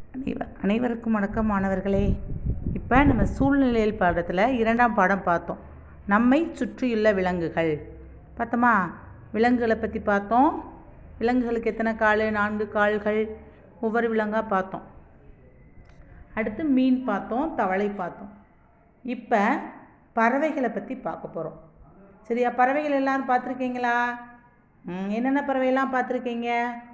அனைவர் அனைவருக்கும் வணக்கம் மாணவர்களே இப்போ நம்ம சூழ்நிலையில் பாடத்தில் இரண்டாம் பாடம் பார்த்தோம் நம்மை சுற்றியுள்ள விலங்குகள் பார்த்தோமா விலங்குகளை பற்றி பார்த்தோம் விலங்குகளுக்கு எத்தனை கால் நான்கு கால்கள் ஒவ்வொரு விலங்காக பார்த்தோம் அடுத்து மீன் பார்த்தோம் தவளை பார்த்தோம் இப்போ பறவைகளை பற்றி பார்க்க போகிறோம் சரியா பறவைகள் எல்லாரும் பார்த்துருக்கீங்களா ம், என்னென்ன பறவையெல்லாம் பார்த்துருக்கீங்க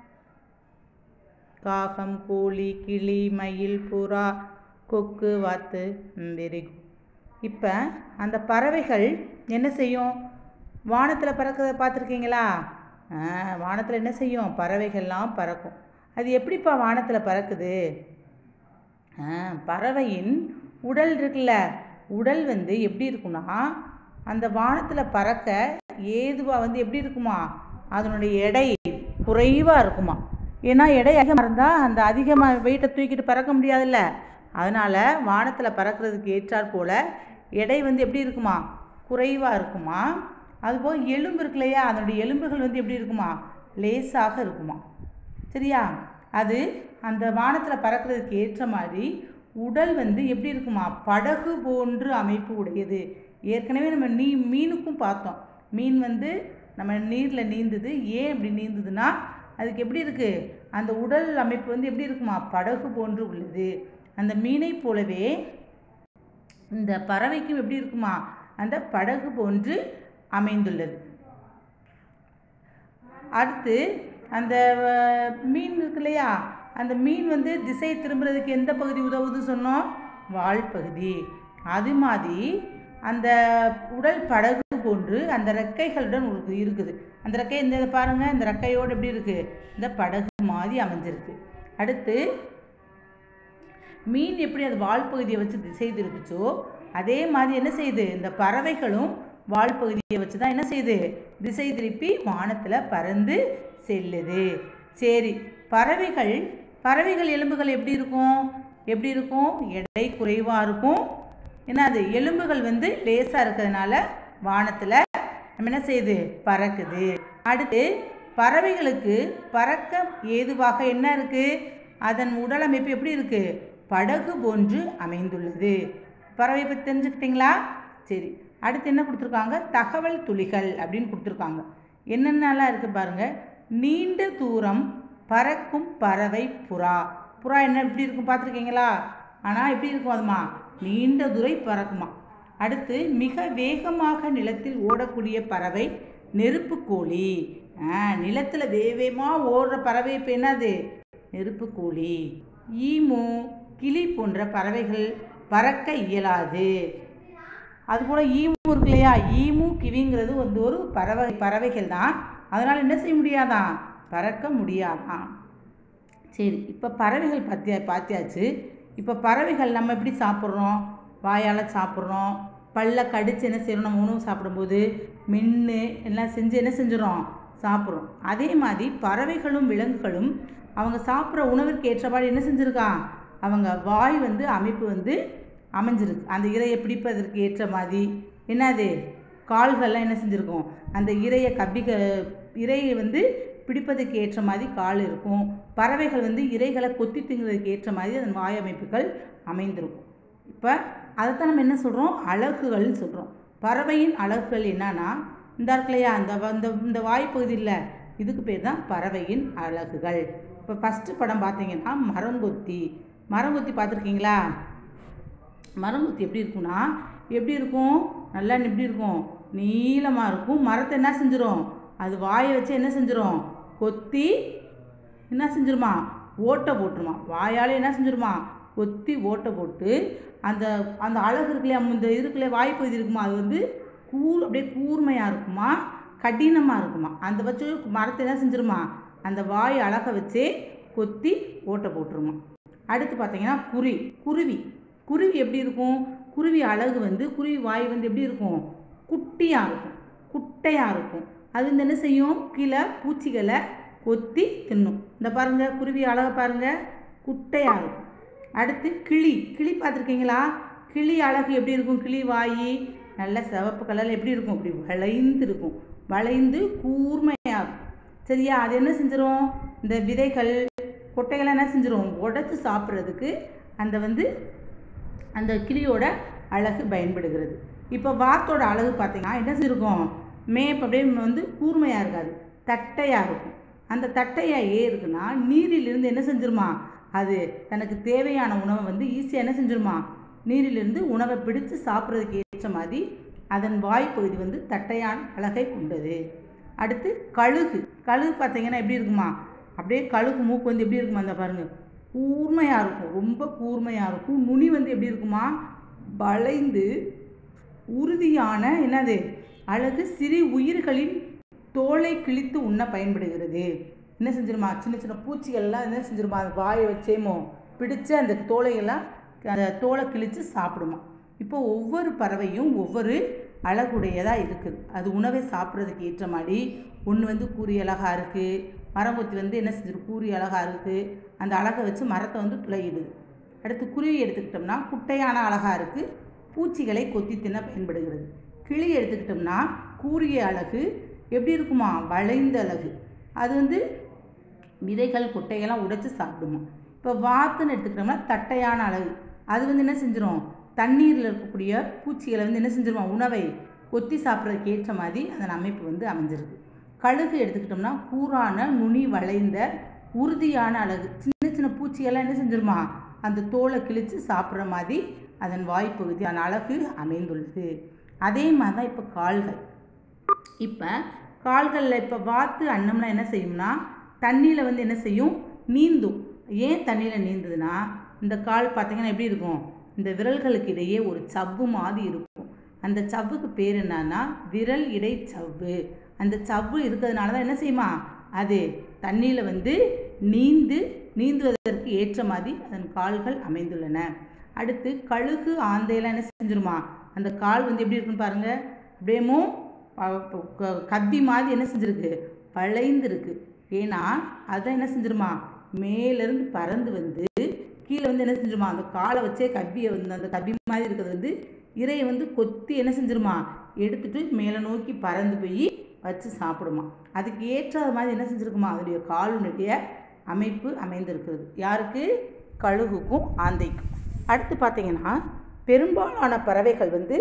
காகம் கோழி கிளி மயில் புறா கொக்கு வாத்து வெரி குட் இப்போ அந்த பறவைகள் என்ன செய்யும் வானத்தில் பறக்கிறத பார்த்துருக்கீங்களா ஆ வானத்தில் என்ன செய்யும் பறவைகள்லாம் பறக்கும் அது எப்படிப்பா வானத்தில் பறக்குது ஆ, பறவையின் உடல் இருக்குல்ல உடல் வந்து எப்படி இருக்கும்னா அந்த வானத்தில் பறக்க ஏதுவாக வந்து எப்படி இருக்குமா அதனுடைய எடை குறைவாக இருக்குமா ஏன்னா எடை அதிகமாக இருந்தால் அந்த அதிகமாக வெயிட்டை தூக்கிட்டு பறக்க முடியாதுல்ல அதனால் வானத்தில் பறக்கிறதுக்கு ஏற்றாற் போல் எடை வந்து எப்படி இருக்குமா குறைவாக இருக்குமா அதுபோக எலும்பு இருக்கு இல்லையா அதனுடைய எலும்புகள் வந்து எப்படி இருக்குமா லேசாக இருக்குமா சரியா அது அந்த வானத்தில் பறக்கிறதுக்கு ஏற்ற மாதிரி உடல் வந்து எப்படி இருக்குமா படகு போன்று அமைப்பு உடையது ஏற்கனவே நம்ம நீ மீனுக்கும் பார்த்தோம் மீன் வந்து நம்ம நீரில் நீந்துது ஏன் இப்படி நீந்துதுன்னா அதுக்கு எப்படி இருக்குது அந்த உடல் அமைப்பு வந்து எப்படி இருக்குமா படகு போன்று உள்ளது அந்த மீனை போலவே இந்த பறவைக்கும் எப்படி இருக்குமா அந்த படகு போன்று அமைந்துள்ளது அடுத்து அந்த அஹ், மீன் இருக்கு இல்லையா அந்த மீன் வந்து திசை திரும்புறதுக்கு எந்த பகுதி உதவுது சொன்னோம் வால் பகுதி அது மாதிரி அந்த உடல் படகு போன்று அந்த ரெக்கைகளுடன் ஒரு இருக்குது அந்த ரெக்கை இந்த இதை பாருங்க இந்த ரெக்கையோடு எப்படி இருக்கு இந்த படகு மாதிரி அமைஞ்சிருக்கு அடுத்து மீன் எப்படி அது வால் பகுதியை வச்சு திசை திருப்பிச்சோ அதே மாதிரி என்ன செய்யுது இந்த பறவைகளும் வால் பகுதியை வச்சு தான் என்ன செய்யுது திசை திருப்பி வானத்தில் பறந்து செல்லுது சரி பறவைகள் பறவைகள் எலும்புகள் எப்படி இருக்கும் எப்படி இருக்கும் எடை குறைவாக இருக்கும் ஏன்னா அது எலும்புகள் வந்து லேசாக இருக்கிறதுனால வானத்தில் நம்ம என்ன செய்யுது பறக்குது அடுத்து பறவைகளுக்கு பறக்க ஏதுவாக என்ன இருக்குது அதன் உடலமைப்பு எப்படி இருக்குது படகு போன்று அமைந்துள்ளது பறவை பற்றி தெரிஞ்சுக்கிட்டீங்களா சரி அடுத்து என்ன கொடுத்துருக்காங்க தகவல் துளிகள் அப்படின்னு கொடுத்துருக்காங்க என்னென்னலாம் இருக்குது பாருங்கள் நீண்ட தூரம் பறக்கும் பறவை புறா புறா என்ன எப்படி இருக்கும் பார்த்துருக்கீங்களா ஆனால் எப்படி இருக்கும் அதுமா நீண்ட தூரை பறக்குமா அடுத்து மிக வேகமாக நிலத்தில் ஓடக்கூடிய பறவை நெருப்புக்கோழி ஆ நிலத்தில் வேகமாக ஓடுற பறவை இப்போ என்னது நெருப்புக்கோழி ஈமு கிளி போன்ற பறவைகள் பறக்க இயலாது அதுபோல் ஈமு இருக்கு இல்லையா ஈமு கிவிங்கிறது வந்து ஒரு பறவை பறவைகள் தான் அதனால் என்ன செய்ய முடியாதான் பறக்க முடியாதான் சரி இப்போ பறவைகள் பார்த்தியா பார்த்தியாச்சு இப்போ பறவைகள் நம்ம எப்படி சாப்பிட்றோம் வாயால் சாப்பிட்றோம் பல்ல கடிச்சு என்ன செய்கிறோம் நம்ம உணவு சாப்பிடும்போது மென்று எல்லாம் செஞ்சு என்ன செஞ்சிடறோம் சாப்பிட்றோம் அதே மாதிரி பறவைகளும் விலங்குகளும் அவங்க சாப்பிட்ற உணவிற்கு ஏற்றபாடு என்ன செஞ்சுருக்கான் அவங்க வாய் வந்து அமைப்பு வந்து அமைஞ்சிருக்கு அந்த இரையை பிடிப்பதற்கு ஏற்ற மாதிரி என்னது கால்கள்லாம் என்ன செஞ்சுருக்கோம் அந்த இரையை கப்பிக இரையை வந்து பிடிப்பதற்கு ஏற்ற மாதிரி கால் இருக்கும் பறவைகள் வந்து இரைகளை கொத்தி திங்கிறதுக்கு ஏற்ற மாதிரி அதன் வாய் அமைப்புகள் அமைந்திருக்கும் இப்போ அதைத்தான் நம்ம என்ன சொல்கிறோம் அழகுகள்னு சொல்கிறோம் பறவையின் அழகுகள் என்னன்னா இந்த இருக்கு இல்லையா அந்த வ- இந்த இந்த வாய்ப்பகுதியில் இதுக்கு பேர் தான் பறவையின் அழகுகள் இப்போ ஃபஸ்ட்டு படம் பார்த்தீங்கன்னா மரங்கொத்தி மரங்கொத்தி பார்த்துருக்கீங்களா மரங்குத்தி எப்படி இருக்கும்னா எப்படி இருக்கும் நல்லா எப்படி இருக்கும் நீளமாக இருக்கும் மரத்தை என்ன செஞ்சிரும் அது வாயை வச்சு என்ன செஞ்சிரும் கொத்தி என்ன செஞ்சிருமா ஓட்டை போட்டுருமா வாயால் என்ன செஞ்சிருமா கொத்தி ஓட்டை போட்டு அந்த அந்த அழகு இருக்குல்லையா இந்த இருக்குல்ல வாய்ப்பகுதி இருக்குமா அது வந்து கூர் அப்படியே கூர்மையாக இருக்குமா கடினமாக இருக்குமா அந்த வச்சு மரத்தை என்ன செஞ்சிருமா அந்த வாய் அழகை வச்சே கொத்தி ஓட்டை போட்டுருமா அடுத்து பார்த்தீங்கன்னா குருவி குருவி குருவி எப்படி இருக்கும் குருவி அழகு வந்து குருவி வாய் வந்து எப்படி இருக்கும் குட்டியாக இருக்கும் குட்டையாக இருக்கும் அது வந்து என்ன செய்யும் கீழே பூச்சிகளை கொத்தி தின்னும் இந்த பாருங்க குருவி அழகை பாருங்க குட்டையாக இருக்கும் அடுத்து கிளி கிளி பார்த்துருக்கீங்களா கிளி அழகு எப்படி இருக்கும் கிளி வாய் நல்ல சிவப்பு கலரில் எப்படி இருக்கும் இப்படி வளைந்து இருக்கும் வளைந்து கூர்மையாக இருக்கும் சரியா அது என்ன செஞ்சிரும் இந்த விதைகள் கொட்டையெல்லாம் என்ன செஞ்சிரும் உடச்சி சாப்பிட்றதுக்கு அந்த வந்து அந்த கிளியோட அழகு பயன்படுகிறது இப்போ வாத்தோட அழகு பார்த்தீங்கன்னா என்ன செஞ்சுருக்கும் மேப் அப்படியே வந்து கூர்மையாக இருக்காது தட்டையாக இருக்கும் அந்த தட்டையாக ஏன் இருக்குன்னா நீரிலிருந்து என்ன செஞ்சிருமா அது தனக்கு தேவையான உணவை வந்து ஈஸியாக என்ன செஞ்சிருமா நீரிலிருந்து உணவை பிடிச்சு சாப்பிட்றதுக்கு ஏற்ற மாதிரி அதன் வாய்ப்பகுதி வந்து தட்டையான அழகை கொண்டது அடுத்து கழுகு கழுகு பார்த்தீங்கன்னா எப்படி இருக்குமா அப்படியே கழுகு மூக்கு வந்து எப்படி இருக்குமா அந்த பாருங்க கூர்மையாக இருக்கும் ரொம்ப கூர்மையாக இருக்கும் நுனி வந்து எப்படி இருக்குமா வளைந்து உறுதியான என்னது அழகு சிறு உயிர்களின் தோலை கிழித்து உண்ண பயன்படுகிறது என்ன செஞ்சிருமா சின்ன சின்ன பூச்சிகள்லாம் என்ன செஞ்சிருமா அது வாயை வச்சேமோ பிடிச்சு அந்த தோலையெல்லாம் அந்த தோலை கிழித்து சாப்பிடுமா இப்போ ஒவ்வொரு பறவையும் ஒவ்வொரு அழகுடையதாக இருக்குது அது உணவை சாப்பிட்றதுக்கு ஏற்ற மாதிரி ஒன்று வந்து கூறி அழகாக இருக்குது மரங்கொத்தி வந்து என்ன செஞ்சிருக்கு கூறி அழகாக இருக்குது அந்த அழகை வச்சு மரத்தை வந்து துளையிடுது அடுத்து குருவி எடுத்துக்கிட்டோம்னா குட்டையான அழகாக இருக்குது பூச்சிகளை கொத்தி தின்ன பயன்படுகிறது கிளி எடுத்துக்கிட்டோம்னா கூறிய அழகு எப்படி இருக்குமா வளைந்த அழகு அது வந்து விதைகள் கொட்டையெல்லாம் உடைச்சு சாப்பிடுமா இப்போ வாத்துன்னு எடுத்துக்கிட்டோம்னா தட்டையான அழகு அது வந்து என்ன செஞ்சிரும் தண்ணீரில் இருக்கக்கூடிய பூச்சிகளை வந்து என்ன செஞ்சிருமா உணவை கொத்தி சாப்பிட்றதுக்கு ஏற்ற மாதிரி அதன் அமைப்பு வந்து அமைஞ்சிருக்கு கழுகு எடுத்துக்கிட்டோம்னா கூரான நுனி வளைந்த உறுதியான அழகு சின்ன சின்ன பூச்சியெல்லாம் என்ன செஞ்சிருமா அந்த தோலை கிழித்து சாப்பிட்ற மாதிரி அதன் வாய்ப்பகுதியான அழகு அமைந்துள்ளது அதே மாதிரி தான் இப்போ கால்கள் இப்போ கால்களில் இப்போ வாத்து அன்னம்னா என்ன செய்யும்னா தண்ணியில் வந்து என்ன செய்யும் நீந்தும் ஏன் தண்ணியில் நீந்துதுன்னா இந்த கால் பார்த்தீங்கன்னா எப்படி இருக்கும் இந்த விரல்களுக்கு இடையே ஒரு சவ்வு மாதிரி இருக்கும் அந்த சவ்வுக்கு பேர் என்னன்னா விரல் இடை சவ்வு அந்த சவ்வு இருக்கிறதுனால தான் என்ன செய்யுமா அது தண்ணியில் வந்து நீந்து நீந்துவதற்கு ஏற்ற மாதிரி அதன் கால்கள் அமைந்துள்ளன அடுத்து கழுகு ஆந்தையெல்லாம் என்ன செஞ்சிருமா அந்த கால் வந்து எப்படி இருக்குன்னு பாருங்க அப்படியேமோ கத்தி மாதிரி என்ன செஞ்சிருக்கு வளைந்திருக்கு ஏன்னா அதான் என்ன செஞ்சிருமா மேலேருந்து பறந்து வந்து கீழே வந்து என்ன செஞ்சிருமா அந்த காலை வச்சே கவ்வியை வந்து அந்த கவ்வி மாதிரி இருக்கிறது வந்து இறையை வந்து கொத்தி என்ன செஞ்சிருமா எடுத்துட்டு மேலே நோக்கி பறந்து போய் வச்சு சாப்பிடுமா அதுக்கு ஏற்றாத மாதிரி என்ன செஞ்சிருக்குமா அதனுடைய காலினுடைய அமைப்பு அமைந்திருக்கிறது யாருக்கு கழுகுக்கும் ஆந்தைக்கும் அடுத்து பார்த்தீங்கன்னா பெரும்பாலான பறவைகள் வந்து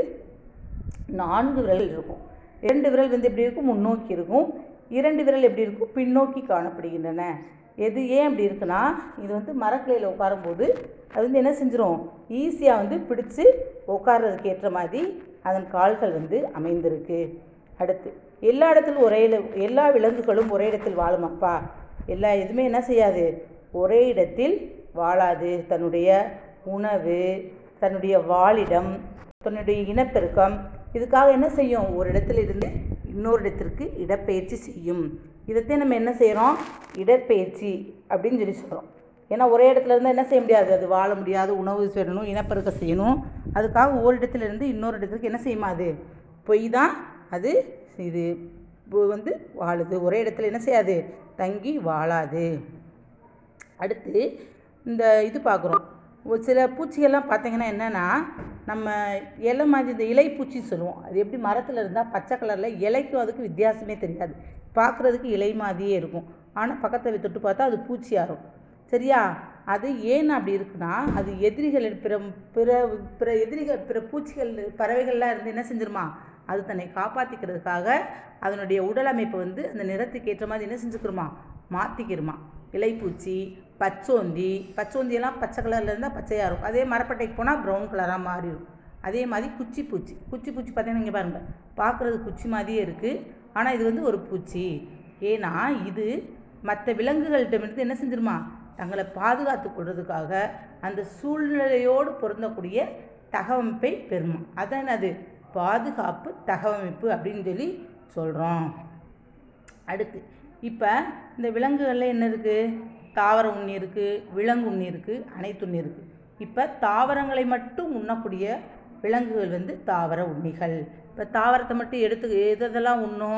நான்கு விரல் இருக்கும் இரண்டு விரல் வந்து எப்படி இருக்கும் முன்னோக்கி இருக்கும் இரண்டு விரல் எப்படி இருக்கும் பின்னோக்கி காணப்படுகின்றன எது ஏன் அப்படி இருக்குன்னா இது வந்து மரக்கிளையில் உட்காரும்போது அது வந்து என்ன செஞ்சிரும் ஈஸியாக வந்து பிடிச்சு உட்கார்றதுக்கு ஏற்ற மாதிரி அதன் கால்கள் வந்து அமைந்திருக்கு அடுத்து எல்லா இடத்திலும் ஒரே இட- எல்லா விலங்குகளும் ஒரே இடத்தில் வாழுமாப்பா எல்லா எதுவுமே என்ன செய்யாது ஒரே இடத்தில் வாழாது தன்னுடைய உணவு தன்னுடைய வாழிடம் தன்னுடைய இனப்பெருக்கம் இதுக்காக என்ன செய்யும் ஒரு இடத்துல இருந்து இன்னொரு இடத்திற்கு இடப்பெயர்ச்சி செய்யும் இதைத்தான் நம்ம என்ன செய்கிறோம் இடப்பெயர்ச்சி அப்படின்னு சொல்லி சொல்கிறோம் ஏன்னா ஒரே இடத்துல இருந்தால் என்ன செய்ய முடியாது அது வாழ முடியாது உணவு செய்யணும் இனப்பெருக்கம் செய்யணும் அதுக்காக ஒரு இடத்துல இருந்து இன்னொரு இடத்துக்கு என்ன செய்யுமா அது பொய் தான் அது இது பு- வந்து வாழுது ஒரே இடத்துல என்ன செய்யாது தங்கி வாழாது அடுத்து இந்த இது பார்க்குறோம் ஒரு சில பூச்சிகள்லாம் பார்த்தீங்கன்னா என்னென்னா நம்ம இலை மாதிரி இந்த இலை பூச்சி சொல்லுவோம் அது எப்படி மரத்தில் இருந்தால் பச்சை கலரில் இலைக்கும் அதுக்கு வித்தியாசமே தெரியாது பார்க்குறதுக்கு இலை மாதிரியே இருக்கும் ஆனால் பக்கத்தில் தொட்டு பார்த்தா அது பூச்சியாக இருக்கும் சரியா அது ஏன் அப்படி இருக்குன்னா அது எதிரிகள் பிற பிற பிற எதிரிகள் பிற பூச்சிகள் பறவைகள்லாம் இருந்து என்ன செஞ்சிருமா அது தன்னை காப்பாற்றிக்கிறதுக்காக அதனுடைய உடல் அமைப்பை வந்து அந்த நிறத்துக்கு ஏற்ற மாதிரி என்ன செஞ்சுக்கிறோமா மாற்றிக்கிருமா இலைப்பூச்சி பச்சோந்தி பச்சோந்தியெல்லாம் பச்சை கலரில் இருந்தால் பச்சையாக இருக்கும் அதே மரப்பட்டைக்கு போனால் ப்ரௌன் கலராக மாறிடும் அதே மாதிரி குச்சி பூச்சி குச்சி பூச்சி பார்த்தீங்கன்னா இங்கே பாருங்கள் பார்க்குறது குச்சி மாதிரியே இருக்குது ஆனால் இது வந்து ஒரு பூச்சி ஏன்னா இது மற்ற விலங்குகள்கிட்டமிருந்து என்ன செஞ்சிருமா தங்களை பாதுகாத்து கொள்றதுக்காக அந்த சூழ்நிலையோடு பொருந்தக்கூடிய தகவமைப்பை பெறுமா அதான் அது பாதுகாப்பு தகவமைப்பு அப்படின்னு சொல்லி சொல்கிறோம் அடுத்து இப்போ இந்த விலங்குகளில் என்ன இருக்குது தாவர உண்ணி இருக்குது விலங்கு உண்ணி இருக்குது அனைத்துண்ணி இருக்குது இப்போ தாவரங்களை மட்டும் உண்ணக்கூடிய விலங்குகள் வந்து தாவர உண்ணிகள் இப்போ தாவரத்தை மட்டும் எடுத்து எதெல்லாம் உண்ணும்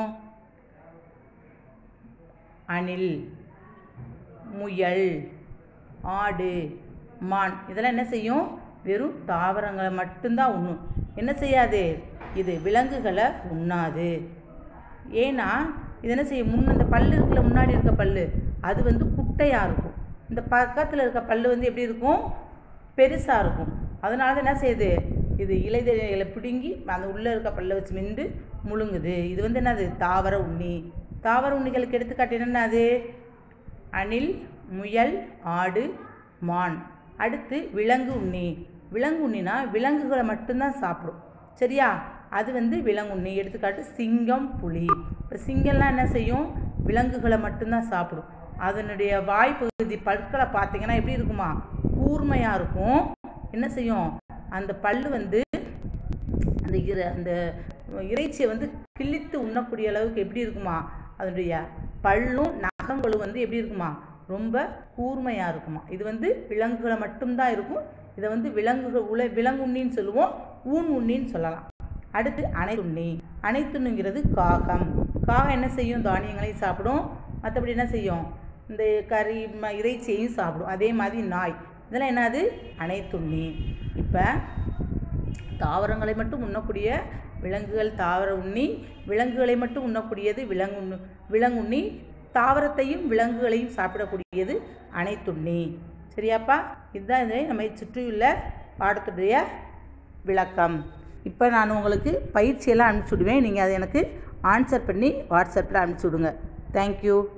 அணில் முயல் ஆடு மான் இதெல்லாம் என்ன செய்யும் வெறும் தாவரங்களை மட்டும்தான் உண்ணும் என்ன செய்யாது இது விலங்குகளை உண்ணாது ஏன்னா இது என்ன செய்யும் முன்ன இந்த பல்லு இருக்குல்ல முன்னாடி இருக்க பல்லு அது வந்து குட்டையாக இருக்கும் இந்த பக்கத்தில் இருக்க பல்லு வந்து எப்படி இருக்கும் பெருசாக இருக்கும் அதனால தான் என்ன செய்யுது இது இலைதழைகளை பிடுங்கி அந்த உள்ளே இருக்க பல்லை வச்சு மிண்டு முழுங்குது இது வந்து என்னது தாவர உண்ணி தாவர உண்ணிகளுக்கு எடுத்துக்காட்டு என்னென்ன அது அணில் முயல் ஆடு மான் அடுத்து விலங்கு உண்ணி விலங்கு உண்ணினா விலங்குகளை மட்டும்தான் சாப்பிடும் சரியா அது வந்து விலங்கு உண்ணி எடுத்துக்காட்டு சிங்கம் புலி இப்போ சிங்கம்லாம் என்ன செய்யும் விலங்குகளை மட்டும்தான் சாப்பிடும் அதனுடைய வாய்ப்பகுதி பற்களை பார்த்தீங்கன்னா எப்படி இருக்குமா கூர்மையாக இருக்கும் என்ன செய்யும் அந்த பல்லு வந்து அந்த இற அந்த இறைச்சியை வந்து கிழித்து உண்ணக்கூடிய அளவுக்கு எப்படி இருக்குமா அதனுடைய பல்லும் நகங்களும் வந்து எப்படி இருக்குமா ரொம்ப கூர்மையாக இருக்குமா இது வந்து விலங்குகளை மட்டும்தான் இருக்கும் இதை வந்து விலங்குகள் உல விலங்குண்ணின்னு சொல்லுவோம் ஊன் உண்ணின்னு சொல்லலாம் அடுத்து அனைத்துண்ணி அனைத்துண்ணுங்கிறது காகம் காகம் என்ன செய்யும் தானியங்களையும் சாப்பிடும் மற்றபடி என்ன செய்யும் இந்த கறி ம இறைச்சியையும் சாப்பிடும் அதே மாதிரி நாய் இதெல்லாம் என்னது அனைத்துண்ணி இப்போ தாவரங்களை மட்டும் உண்ணக்கூடிய விலங்குகள் தாவர உண்ணி விலங்குகளை மட்டும் உண்ணக்கூடியது விலங்கு விலங்குண்ணி தாவரத்தையும் விலங்குகளையும் சாப்பிடக்கூடியது அனைத்துண்ணி சரியாப்பா இதுதான் இதை நம்மை சுற்றியுள்ள பாடத்துடைய விளக்கம் இப்போ நான் உங்களுக்கு பயிற்சியெல்லாம் அனுப்பிச்சி விடுவேன் நீங்கள் அதை எனக்கு ஆன்சர் பண்ணி வாட்ஸ்அப்பில் அனுப்பிச்சி விடுங்க தேங்க்யூ